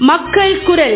மக்கள் குரல்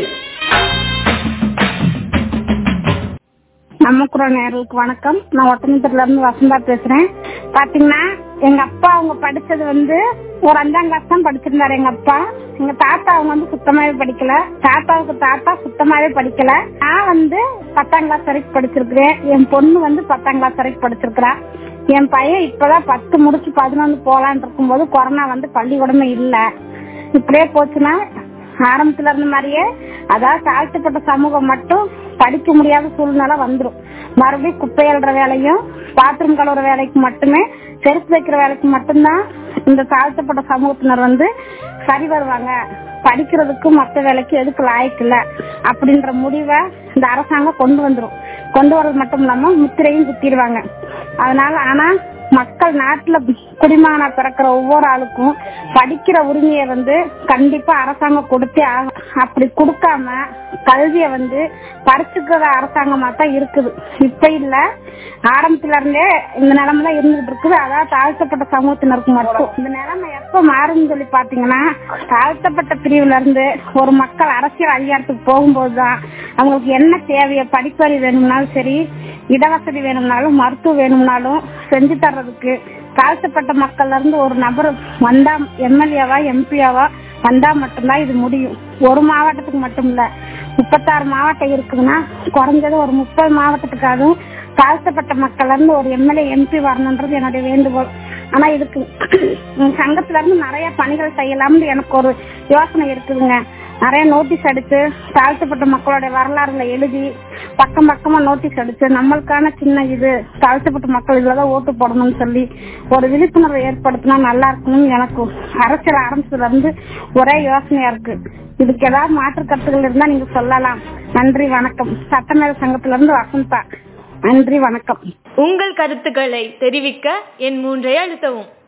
நம்ம குரல் நேர்களுக்கு வணக்கம் நான் ஒட்டமத்தூர்ல இருந்து வசந்தா பேசுறேன் பாத்தீங்கன்னா எங்க அப்பா அவங்க படிச்சது வந்து ஒரு அஞ்சாம் கிளாஸ் தான் படிச்சிருந்தாரு எங்க அப்பா எங்க தாத்தா அவங்க வந்து சுத்தமாவே படிக்கல தாத்தாவுக்கு தாத்தா சுத்தமாவே படிக்கல நான் வந்து பத்தாம் கிளாஸ் வரைக்கும் படிச்சிருக்கிறேன் என் பொண்ணு வந்து பத்தாம் கிளாஸ் வரைக்கும் படிச்சிருக்கிறா என் பையன் இப்பதான் பத்து முடிச்சு பதினொன்று போலான் இருக்கும்போது கொரோனா வந்து பள்ளிக்கூடமே இல்ல இப்படியே போச்சுன்னா ஆரம்பத்துல இருந்த மாதிரியே அதாவது தாழ்த்தப்பட்ட சமூகம் மட்டும் படிக்க முடியாத சூழ்நிலை வந்துரும் மறுபடியும் குப்பை அள்ளுற வேலையும் பாத்ரூம் கழுவுற வேலைக்கு மட்டுமே செருப்பு வைக்கிற வேலைக்கு மட்டும்தான் இந்த தாழ்த்தப்பட்ட சமூகத்தினர் வந்து சரி வருவாங்க படிக்கிறதுக்கு மற்ற வேலைக்கு எதுக்கு லாய்க்கு இல்ல அப்படின்ற முடிவை இந்த அரசாங்கம் கொண்டு வந்துரும் கொண்டு வர்றது மட்டும் இல்லாம முத்திரையும் குத்திடுவாங்க அதனால ஆனா மக்கள் நாட்டுல குடிமகனா பிறக்கிற ஒவ்வொரு ஆளுக்கும் படிக்கிற உரிமையை வந்து கண்டிப்பா அரசாங்கம் கொடுத்தே ஆகும் அப்படி கொடுக்காம கல்வியை வந்து பறிச்சுக்கிற அரசாங்கமா தான் இருக்குது இப்ப இல்ல ஆரம்பத்துல இருந்தே இந்த நிலைமை தான் இருந்துகிட்டு இருக்குது அதாவது தாழ்த்தப்பட்ட சமூகத்தினருக்கு மட்டும் இந்த நிலைமை எப்ப மாறும்னு சொல்லி பாத்தீங்கன்னா தாழ்த்தப்பட்ட பிரிவுல இருந்து ஒரு மக்கள் அரசியல் அதிகாரத்துக்கு போகும்போதுதான் அவங்களுக்கு என்ன தேவையோ படிப்பறி வேணும்னாலும் சரி இடவசதி வேணும்னாலும் மருத்துவம் வேணும்னாலும் செஞ்சு தர்றதுக்கு தாழ்த்தப்பட்ட மக்கள்ல இருந்து ஒரு நபர் வந்தா எம்எல்ஏவா எம்பியாவா வந்தா மட்டும்தான் இது முடியும் ஒரு மாவட்டத்துக்கு மட்டும் இல்ல முப்பத்தாறு மாவட்டம் இருக்குதுன்னா குறைஞ்சது ஒரு முப்பது மாவட்டத்துக்காகவும் தாழ்த்தப்பட்ட மக்கள்ல இருந்து ஒரு எம்எல்ஏ எம்பி வரணுன்றது என்னுடைய வேண்டுகோள் ஆனா இதுக்கு சங்கத்துல இருந்து நிறைய பணிகள் செய்யலாம்னு எனக்கு ஒரு யோசனை இருக்குதுங்க நிறைய நோட்டீஸ் அடிச்சு தாழ்த்தப்பட்ட மக்களுடைய வரலாறுல எழுதி பக்கம் பக்கமா நோட்டீஸ் அடிச்சு நம்மளுக்கான சின்ன இது தாழ்த்தப்பட்ட மக்கள் இதுலதான் ஓட்டு போடணும்னு சொல்லி ஒரு விழிப்புணர்வை ஏற்படுத்தினா நல்லா இருக்கணும்னு எனக்கு அரசியல் ஆரம்பிச்சதுல இருந்து ஒரே யோசனையா இருக்கு இதுக்கு ஏதாவது மாற்று கருத்துகள் இருந்தா நீங்க சொல்லலாம் நன்றி வணக்கம் சட்டமேல சங்கத்துல இருந்து வசந்தா நன்றி வணக்கம் உங்கள் கருத்துக்களை தெரிவிக்க என் மூன்றை அழுத்தவும்